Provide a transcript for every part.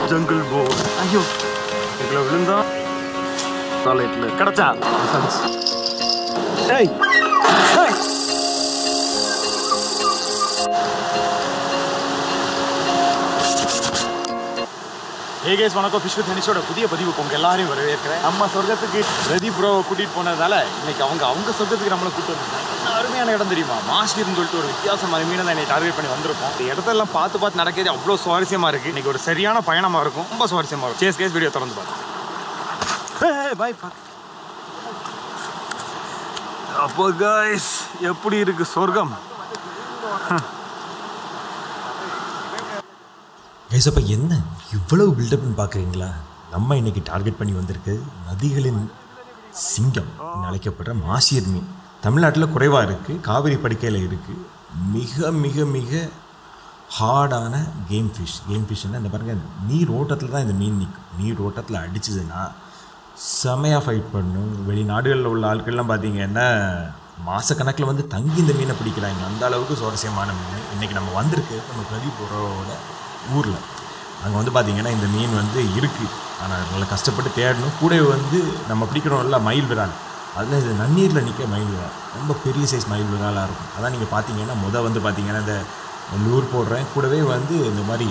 Jungle போ ஐயோ இதுல விழுந்தா டாய்லெட்ல கிடைச்சா ஏய் ஏய். ஏ கேஸ் வணக்கம் ஃபிஷ் வித் ஹனிஷோட புதிய பதிவுக்கு உங்க எல்லாரையும் வரவேற்கிறேன் நம்ம சொர்க்கத்துக்கு ரதி ப்ரோ கூட்டிட்டு போனதால இன்னைக்கு அவங்க அவங்க சொர்க்கத்துக்கு நம்மளை கூட்டு வந்திருக்காங்க என்ன அருமையான இடம் தெரியுமா மாஸ்டர்னு சொல்லிட்டு ஒரு வித்தியாசமான மீனை தான் என்னை டார்கெட் பண்ணி வந்திருக்கோம் இந்த இடத்தெல்லாம் பார்த்து பார்த்து நடக்கிறது அவ்வளோ சுவாரஸ்யமா இருக்கு இன்னைக்கு ஒரு சரியான பயணமா இருக்கும் ரொம்ப சுவாரஸ்யமா இருக்கும் சேஸ் கேஸ் வீடியோ திறந்து பார்த்து பாய் அப்போ காய்ஸ் எப்படி இருக்கு சொர்க்கம் கைஸ் அப்போ என்ன இவ்வளவு பில்டப்னு பார்க்குறீங்களா நம்ம இன்னைக்கு டார்கெட் பண்ணி வந்திருக்கு நதிகளின் சிங்கம் என்று அழைக்கப்படுற மாசியர் மீன் தமிழ்நாட்டில் குறைவாக இருக்குது காவிரி படுக்கையில் இருக்குது மிக மிக மிக ஹார்டான கேம் ஃபிஷ் கேம் ஃபிஷ்னா இந்த பாருங்க நீர் ஓட்டத்தில் தான் இந்த மீன் நிற்கும் நீர் ஓட்டத்தில் அடிச்சதுன்னா செமையாக ஃபைட் பண்ணும் வெளிநாடுகளில் உள்ள ஆட்கள்லாம் பார்த்தீங்கன்னா மாதக்கணக்கில் வந்து தங்கி இந்த மீனை பிடிக்கிறாங்க அந்த அளவுக்கு சுவாரஸ்யமான மீன் இன்றைக்கி நம்ம வந்திருக்கு நம்ம பிரதிபுரோட ஊரில் அங்கே வந்து பார்த்திங்கன்னா இந்த மீன் வந்து இருக்குது ஆனால் நல்லா கஷ்டப்பட்டு தேடணும் கூடவே வந்து நம்ம பிடிக்கிறோம்ல மயில் விரால் அதில் இது நன்னீரில் நிற்க மயில் விரால் ரொம்ப பெரிய சைஸ் மயில் விராலாக இருக்கும் அதான் நீங்கள் பார்த்தீங்கன்னா முத வந்து பார்த்தீங்கன்னா இந்த லூர் போடுறேன் கூடவே வந்து இந்த மாதிரி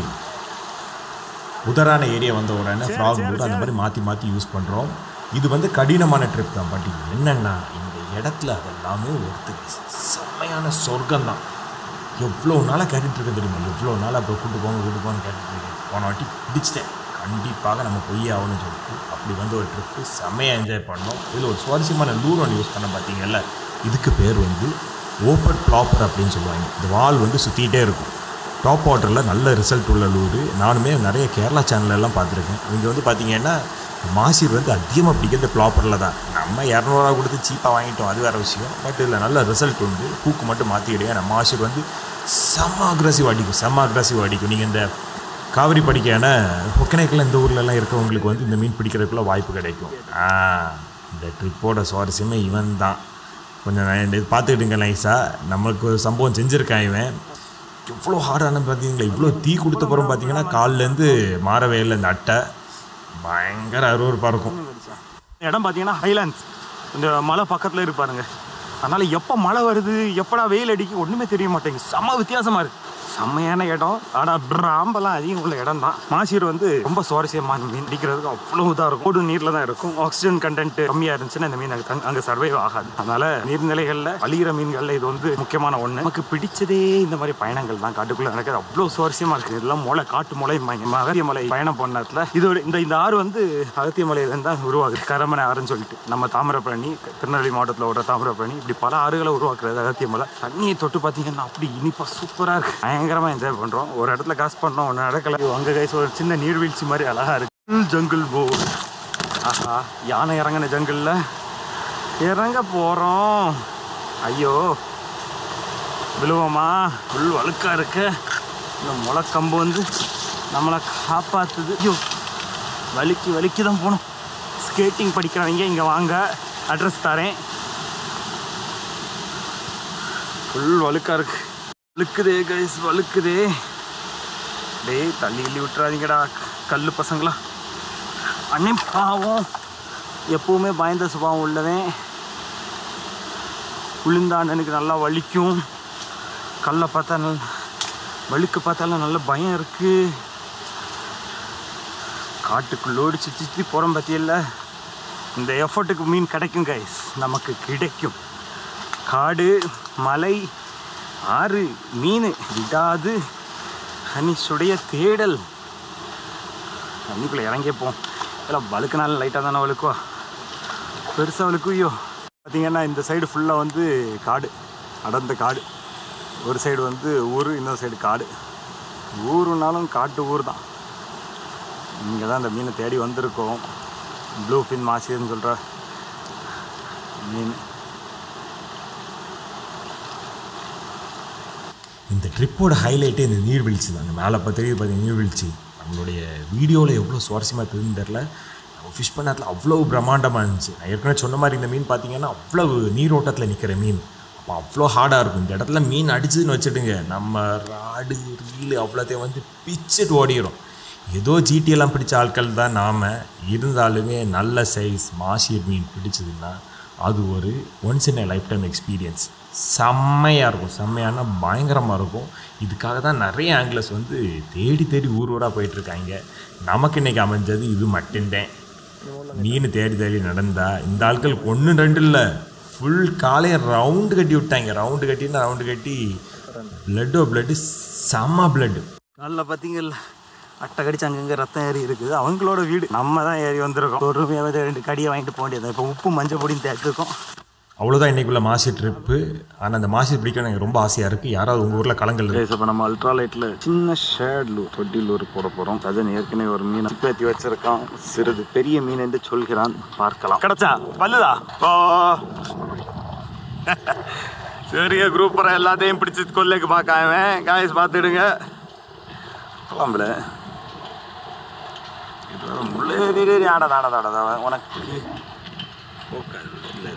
உதரான ஏரியா வந்த உடனே ஃப்ராக் போர்டு அந்த மாதிரி மாற்றி மாற்றி யூஸ் பண்ணுறோம் இது வந்து கடினமான ட்ரிப் தான் பட் என்னென்னா இந்த இடத்துல அதெல்லாமே ஒருத்தர் செம்மையான சொர்க்கம் தான் எவ்வளோ நாளாக கேட்டுட்டு இருக்க தெரியுமா எவ்வளோ நாள் அப்போ கூட்டு போங்க கூட்டு போங்க கேட்டுட்டு இருக்கேன் போன வாட்டி பிடிச்சிட்டேன் கண்டிப்பாக நம்ம பொய் ஆகணும்னு சொல்லிட்டு அப்படி வந்து ஒரு ட்ரிப்பு செம்மையாக என்ஜாய் பண்ணோம் இதில் ஒரு சுவாரஸ்யமான லூர் ஒன்று யூஸ் பண்ண பார்த்தீங்கல்ல இதுக்கு பேர் வந்து ஓப்பன் ப்ளாப்பர் அப்படின்னு சொல்லுவாங்க இந்த வால் வந்து சுற்றிக்கிட்டே இருக்கும் டாப் வாட்டரில் நல்ல ரிசல்ட் உள்ள லூரு நானுமே நிறைய கேரளா சேனல்ல எல்லாம் பார்த்துருக்கேன் இங்கே வந்து பார்த்தீங்கன்னா மாசிர் வந்து அதிகமாக பிடிக்கிறது ப்ளாப்பரில் தான் நம்ம இரநூறுவா கொடுத்து சீப்பாக வாங்கிட்டோம் அது வேறு விஷயம் பட் இதில் நல்ல ரிசல்ட் உண்டு பூக்கு மட்டும் மாற்றிக்கிட்டே நம்ம மாசிர் வந்து செம்ம அக்ரஸிவ் அடிக்கும் செம்ம அக்ரஸிவ் அடிக்கும் நீங்கள் இந்த காவிரி படிக்கான ஒக்கனைக்கில் இந்த ஊர்லலாம் இருக்கவங்களுக்கு வந்து இந்த மீன் பிடிக்கிறதுக்குள்ள வாய்ப்பு கிடைக்கும் ஆ, இந்த ட்ரிப்போட சுவாரஸ்யமே இவன் தான் கொஞ்சம் நான் இது பார்த்துக்கிட்டுங்க நைஸாக நம்மளுக்கு ஒரு சம்பவம் செஞ்சுருக்கான் இவன் எவ்வளோ ஹார்டான பார்த்தீங்களா இவ்வளோ தீ கொடுத்த பிறகு பார்த்தீங்கன்னா கால்லேருந்து மாறவே இல்லை இந்த அட்டை பயங்கர அருவருப்பாக இருக்கும் இடம் பார்த்தீங்கன்னா ஹைலாண்ட்ஸ் இந்த மலை பக்கத்தில் இருப்பாருங்க அதனால எப்போ மழை வருது எப்படா வெயில் அடிக்கு ஒன்றுமே தெரிய மாட்டேங்குது செம்ம வித்தியாசமா இருக்கு செம்மையான இடம் ஆனால் பிராம்பெல்லாம் அதிகம் உள்ள இடம் தான் மாசீர் வந்து ரொம்ப சுவாரஸ்யமான மீன் அடிக்கிறதுக்கு அவ்வளோ இதாக இருக்கும் ஓடும் நீரில் தான் இருக்கும் ஆக்சிஜன் கண்டென்ட் கம்மியாக இருந்துச்சுன்னா இந்த மீன் அங்கே அங்கே சர்வைவ் ஆகாது அதனால நீர்நிலைகளில் அழிகிற மீன்களில் இது வந்து முக்கியமான ஒன்று நமக்கு பிடிச்சதே இந்த மாதிரி பயணங்கள் தான் காட்டுக்குள்ளே நடக்கிறது அவ்வளோ சுவாரஸ்யமா இருக்குது இதெல்லாம் முளை காட்டு முளை அகத்திய மலை பயணம் பண்ணதுல இதோட இந்த இந்த ஆறு வந்து அகத்திய மலையிலேருந்து தான் உருவாகுது கரமனை ஆறுன்னு சொல்லிட்டு நம்ம தாமிரபரணி திருநெல்வேலி மாவட்டத்தில் ஓடுற தாமிரபரணி இப்படி பல ஆறுகளை உருவாக்குறது அகத்திய மலை தண்ணியை தொட்டு பார்த்தீங்கன்னா அப்படி இனிப்பா சூப்பராக இருக்கு பயங்கரமாக என்ஜாய் பண்ணுறோம் ஒரு இடத்துல காசு பண்ணோம் ஒன்று நடக்கல அங்கே கைஸ் ஒரு சின்ன நீர்வீழ்ச்சி மாதிரி அழகா இருக்கு ஜங்கிள் போ ஆஹா யானை இறங்கின ஜங்கிளில் இறங்க போகிறோம் ஐயோ விழுவோமா புல் வழுக்கா இருக்கு இந்த முளைக்கம்பு வந்து நம்மளை காப்பாத்துது ஐயோ வலிக்கு வலிக்கு தான் போகணும் ஸ்கேட்டிங் படிக்கிறவங்க இங்கே வாங்க அட்ரஸ் தரேன் ஃபுல் வழுக்கா இருக்கு வழுக்குதே கைஸ் வழுக்குதே டேய் தள்ளி கிள்ளி விட்டுறாதீங்கடா கல் பசங்களா அண்ணே பாவம் எப்பவுமே பயந்த சுபாவம் உள்ளவன் விழுந்த அண்ணனுக்கு நல்லா வலிக்கும் கல்லை பார்த்தா நல்ல வழுக்கு பார்த்தாலும் நல்ல பயம் இருக்கு காட்டுக்குள்ளோடு சுற்றி சுற்றி போகிறோம் பற்றியில்ல இந்த எஃபர்ட்டுக்கு மீன் கிடைக்கும் கைஸ் நமக்கு கிடைக்கும் காடு மலை ஆறு மீன் விடாது ஹனிஷுடைய தேடல் தண்ணிக்குள்ளே இறங்கியே போம் இல்லை வழுக்குனாலும் லைட்டாக தானே வழுக்குவா பெருசாக வழுக்கும் ஐயோ பார்த்தீங்கன்னா இந்த சைடு ஃபுல்லாக வந்து காடு அடர்ந்த காடு ஒரு சைடு வந்து ஊர் இன்னொரு சைடு காடு ஊருனாலும் காட்டு ஊர் தான் இங்கே தான் இந்த மீனை தேடி வந்திருக்கோம் ப்ளூ ஃபின் மாசின்னு சொல்கிற மீன் இந்த ட்ரிப்போட ஹைலைட்டே இந்த நீர்வீழ்ச்சி தான் மேலே இப்போ தெரியுது பார்த்தீங்க நீர்வீழ்ச்சி நம்மளுடைய வீடியோவில் எவ்வளோ சுவாரஸ்யமாக இருக்குதுன்னு தெரில நம்ம ஃபிஷ் பண்ணத்தில் அவ்வளோ பிரம்மாண்டமாக இருந்துச்சு நான் ஏற்கனவே சொன்ன மாதிரி இந்த மீன் பார்த்தீங்கன்னா அவ்வளவு நீரோட்டத்தில் நிற்கிற மீன் அப்போ அவ்வளோ ஹார்டாக இருக்கும் இந்த இடத்துல மீன் அடிச்சதுன்னு வச்சுட்டுங்க நம்ம ராடு ரீலு அவ்வளோத்தையும் வந்து பிச்சுட்டு ஓடிடும் ஏதோ ஜிடியெல்லாம் பிடிச்ச ஆட்கள் தான் நாம் இருந்தாலுமே நல்ல சைஸ் மாஷியர் மீன் பிடிச்சதுன்னா அது ஒரு once in a lifetime experience செம்மையாக இருக்கும் செம்மையான பயங்கரமாக இருக்கும் இதுக்காக தான் நிறைய ஆங்கிலர்ஸ் வந்து தேடி தேடி ஊர் ஊராக போயிட்டுருக்காங்க நமக்கு இன்றைக்கி அமைஞ்சது இது மட்டும்தான் மீன் தேடி தேடி நடந்தா இந்த ஆட்கள் ஒன்று ரெண்டு இல்லை ஃபுல் காலையை ரவுண்டு கட்டி விட்டாங்க ரவுண்டு கட்டினா ரவுண்டு கட்டி பிளட்டோ பிளட்டு செம்ம பிளட்டு நல்ல பார்த்தீங்கல்ல அட்டை கடிச்சு அங்கங்கே ரத்தம் ஏறி இருக்குது அவங்களோட வீடு நம்ம தான் ஏறி வந்திருக்கோம் பொறுமையாக ரெண்டு கடியை வாங்கிட்டு போக வேண்டியது இப்போ உப்பு மஞ்சள் பொடியும் தேர்த்துருக்கோம் அவ்வளோதான் இன்றைக்குள்ள மாசி ட்ரிப்பு ஆனால் அந்த மாசி பிடிக்கணும் எனக்கு ரொம்ப ஆசையாக இருக்குது யாராவது உங்கள் ஊரில் கலங்கள் இருக்கு இப்போ நம்ம அல்ட்ரா லைட்டில் சின்ன ஷேட் லூர் தொட்டி லூர் போட போகிறோம் சஜன் ஏற்கனவே ஒரு மீன் பேத்தி வச்சிருக்கான் சிறிது பெரிய மீன் என்று சொல்கிறான் பார்க்கலாம் கிடைச்சா பல்லுதா ஓ சரியா குரூப் எல்லாத்தையும் பிடிச்சி கொல்லைக்கு பார்க்காம காய்ஸ் பார்த்துடுங்க குழம்புல இது வேற முள்ளேறி ஆடாத ஆடாத ஆடாத உனக்கு போக்காது இல்லை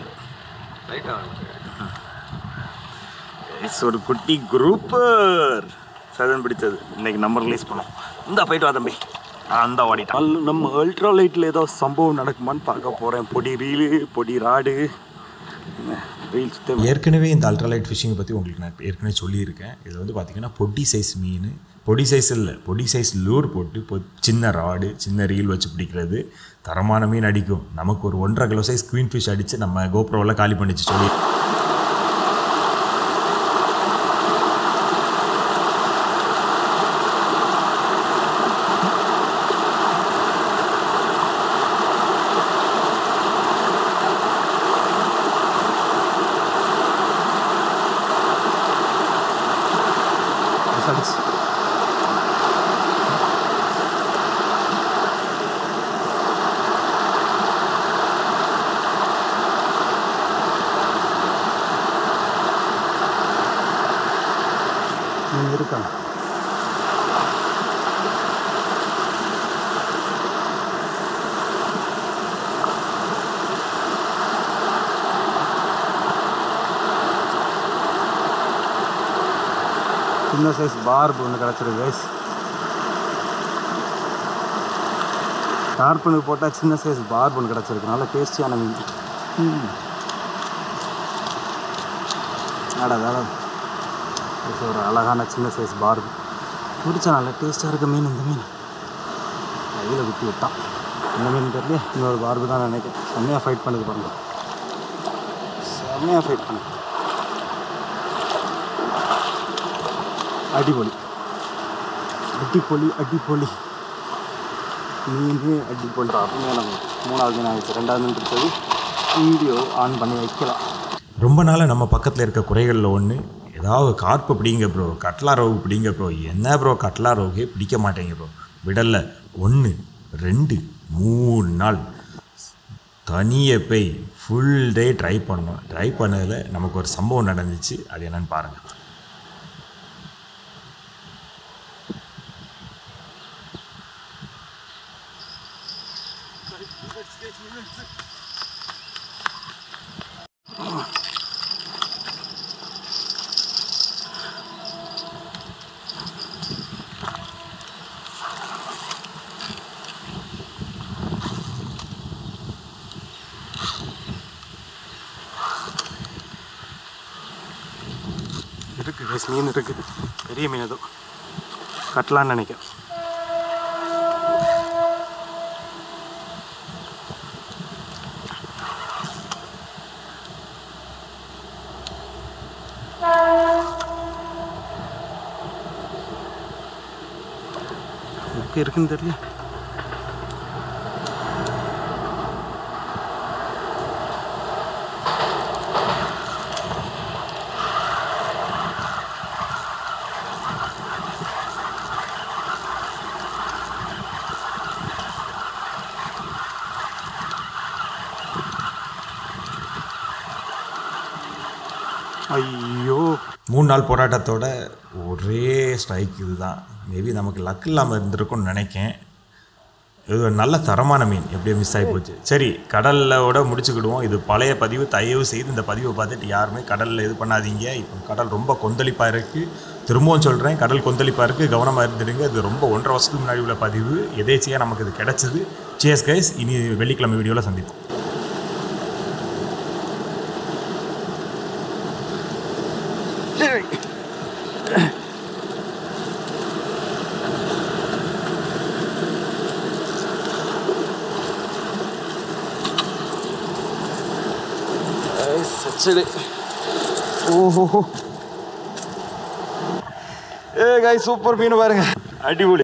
Guys, ஒரு குட்டி குரூப்பர் சதன் பிடிச்சது இன்னைக்கு நம்பர் ரிலீஸ் பண்ணோம் இந்த போயிட்டு வா தம்பி அந்த ஓடிட்டான் அல்ல, நம்ம அல்ட்ரா லைட்டில் ஏதோ சம்பவம் நடக்குமான்னு பார்க்க போகிறேன் பொடி ரீலு பொடி ராடு ரீல் சுத்தம் ஏற்கனவே இந்த அல்ட்ராலைட் ஃபிஷிங்கை பற்றி உங்களுக்கு நான் ஏற்கனவே சொல்லியிருக்கேன் இது வந்து பார்த்திங்கன்னா பொடி சைஸ் மீன் பொடி சைஸ் இல்லை பொடி சைஸ் லூர் போட்டு பொ சின்ன ராடு சின்ன ரீல் வச்சு பிடிக்கிறது தரமான மீன் அடிக்கும் நமக்கு ஒரு ஒன்றரை கிலோ சைஸ் குவீன் ஃபிஷ் அடித்து நம்ம கோப்ரோவில் காலி பண்ணிச்சு சொல்லி அடிச்சு நீங்க இருக்காங்க சின்ன சைஸ் பார்ப் ஒன்று கிடச்சிருக்கு கைஸ் டார்பனுக்கு போட்டால் சின்ன சைஸ் பார்ப் ஒன்று கிடச்சிருக்கு நல்ல டேஸ்டியான மீன் ம். அட அட இது ஒரு அழகான சின்ன சைஸ் பார்ப் பிடிச்சா நல்ல டேஸ்ட்டாக இருக்க மீன் இந்த மீன் கையில் குத்தி விட்டான் இந்த மீன் தெரியல இன்னொரு பார்பு தான் நினைக்கிறேன் செம்மையாக ஃபைட் பண்ணுது பாருங்க செம்மையாக ஃபைட் பண்ணுது அடிப்பொலி அடிப்பொலி அடிப்பொலி மீன் அடிப்பொலி அருமையான மீன் மூணாவது மீன் ஆயிடுச்சு ரெண்டாவது மீன் பிடிச்சது வீடியோ ஆன் பண்ணி வைக்கலாம் ரொம்ப நாளாக நம்ம பக்கத்தில் இருக்க குறைகளில் ஒன்று ஏதாவது கார்ப்பு பிடிங்க ப்ரோ கட்லா ரோகு பிடிங்க ப்ரோ என்ன ப்ரோ கட்லா ரோகே பிடிக்க மாட்டேங்க ப்ரோ விடல ஒன்று ரெண்டு மூணு நாள் தனியே போய் ஃபுல் டே ட்ரை பண்ணோம் ட்ரை பண்ணதில் நமக்கு ஒரு சம்பவம் நடந்துச்சு அது என்னன்னு பாருங்கள் இருக்குது கைஸ் மீன் இருக்குது பெரிய மீன் ஏதோ கட்டலான்னு நினைக்கிறேன் எங்கே இருக்குன்னு தெரியல ஐயோ மூணு நாள் போராட்டத்தோட ஒரே ஸ்ட்ரைக் இதுதான் மேபி நமக்கு லக் இல்லாமல் இருந்திருக்கும்னு நினைக்கேன் இது ஒரு நல்ல தரமான மீன் எப்படியோ மிஸ் ஆகி போச்சு சரி கடலில் முடிச்சுக்கிடுவோம் இது பழைய பதிவு தயவு செய்து இந்த பதிவை பார்த்துட்டு யாருமே கடலில் இது பண்ணாதீங்க இப்போ கடல் ரொம்ப கொந்தளிப்பாக இருக்குது திரும்பவும் சொல்கிறேன் கடல் கொந்தளிப்பாக இருக்குது கவனமாக இருந்துடுங்க இது ரொம்ப ஒன்றரை வருஷத்துக்கு முன்னாடி உள்ள பதிவு எதேச்சியாக நமக்கு இது கிடச்சிது சேஸ் கைஸ் இனி வெள்ளிக்கிழமை வீடியோவில் சந்திப்போம் சரி ஓஹோ ஏ காய் சூப்பர் மீன் பாருங்க அடிபொலி